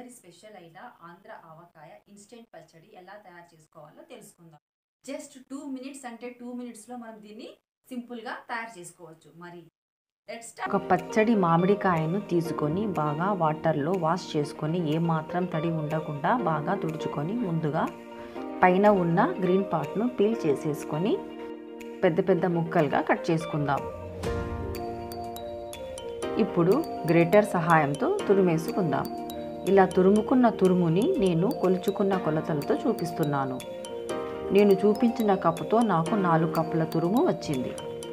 అందరి స్పెషల్ అయిన ఆంధ్ర ఆవకాయ ఇన్స్టెంట్ పచ్చడి ఎలా తయారు చేసుకోవాలో తెలుసుకుందాం జస్ట్ టూ మినిట్స్ అంటే టూ మినిట్స్లో మనం దీన్ని సింపుల్గా తయారు చేసుకోవచ్చు మరి లెట్స్ ఒక పచ్చడి మామిడికాయను తీసుకొని బాగా వాటర్లో వాష్ చేసుకొని ఏమాత్రం తడి ఉండకుండా బాగా తుడుచుకొని ముందుగా పైన ఉన్న గ్రీన్ పార్ట్ను పీల్ చేసేసుకొని పెద్ద పెద్ద ముక్కలుగా కట్ చేసుకుందాం ఇప్పుడు గ్రేటర్ సహాయంతో తురిమేసుకుందాం ఇలా తురుముకున్న తురుముని నేను కొలుచుకున్న కొలతలతో చూపిస్తున్నాను నేను చూపించిన కప్పుతో నాకు నాలుగు కప్పుల తురుము వచ్చింది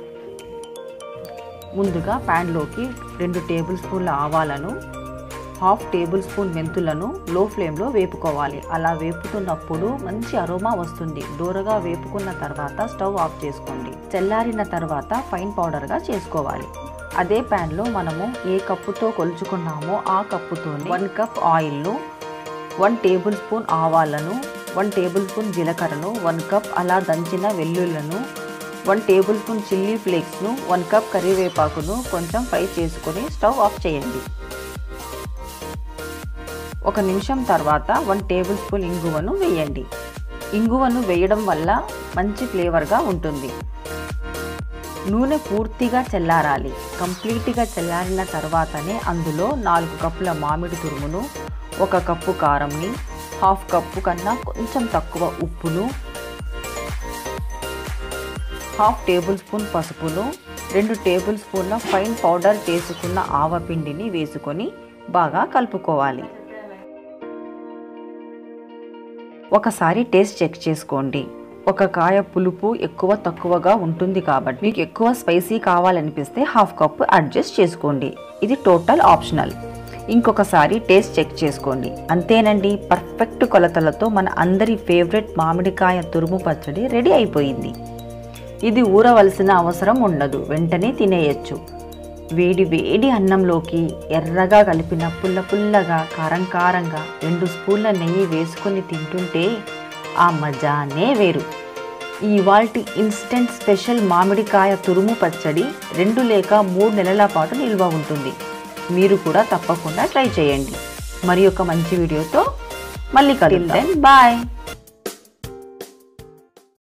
ముందుగా ప్యాన్లోకి రెండు టేబుల్ స్పూన్ల ఆవాలను హాఫ్ టేబుల్ స్పూన్ మెంతులను లో ఫ్లేమ్లో వేపుకోవాలి అలా వేపుతున్నప్పుడు మంచి అరోమా వస్తుంది దూరగా వేపుకున్న తర్వాత స్టవ్ ఆఫ్ చేసుకోండి చల్లారిన తర్వాత ఫైన్ పౌడర్గా చేసుకోవాలి అదే ప్యాన్లో మనము ఏ కప్పుతో కొలుచుకున్నామో ఆ కప్పుతో వన్ కప్ ఆయిల్ను వన్ టేబుల్ స్పూన్ ఆవాలను వన్ టేబుల్ స్పూన్ జీలకర్రను వన్ కప్ అలా దంచిన వెల్లుల్లను వన్ టేబుల్ స్పూన్ చిల్లీ ఫ్లేక్స్ను వన్ కప్ కరివేపాకును కొంచెం ఫ్రై చేసుకొని స్టవ్ ఆఫ్ చేయండి ఒక నిమిషం తర్వాత వన్ టేబుల్ స్పూన్ ఇంగువను వేయండి ఇంగువను వేయడం వల్ల మంచి ఫ్లేవర్గా ఉంటుంది నూనె పూర్తిగా చల్లారాలి కంప్లీట్గా చల్లారిన తర్వాతనే అందులో నాలుగు కప్పుల మామిడి తురుమును ఒక కప్పు కారంని హాఫ్ కప్పు కన్నా కొంచెం తక్కువ ఉప్పును హాఫ్ టేబుల్ స్పూన్ పసుపును రెండు టేబుల్ స్పూన్ల ఫైన్ పౌడర్ చేసుకున్న ఆవపిండిని వేసుకొని బాగా కలుపుకోవాలి ఒకసారి టేస్ట్ చెక్ చేసుకోండి ఒక కాయ పులుపు ఎక్కువ తక్కువగా ఉంటుంది కాబట్టి మీకు ఎక్కువ స్పైసీ కావాలనిపిస్తే హాఫ్ కప్ అడ్జస్ట్ చేసుకోండి ఇది టోటల్ ఆప్షనల్ ఇంకొకసారి టేస్ట్ చెక్ చేసుకోండి అంతేనండి పర్ఫెక్ట్ కొలతలతో మన అందరి ఫేవరెట్ మామిడికాయ తురుము పచ్చడి రెడీ అయిపోయింది ఇది ఊరవలసిన అవసరం ఉండదు వెంటనే తినేయచ్చు వేడి వేడి అన్నంలోకి ఎర్రగా కలిపిన పుల్ల పుల్లగా కారం కారంగా రెండు స్పూన్ల నెయ్యి వేసుకొని తింటుంటే ఆ మజానే వేరు ఈ ఇవాల్టి ఇన్స్టెంట్ స్పెషల్ మామిడికాయ తురుము పచ్చడి రెండు లేక మూడు నెలల పాటు నిల్వ ఉంటుంది మీరు కూడా తప్పకుండా ట్రై చేయండి మరి ఒక మంచి వీడియోతో మళ్ళీ కలుద్దాం బాయ్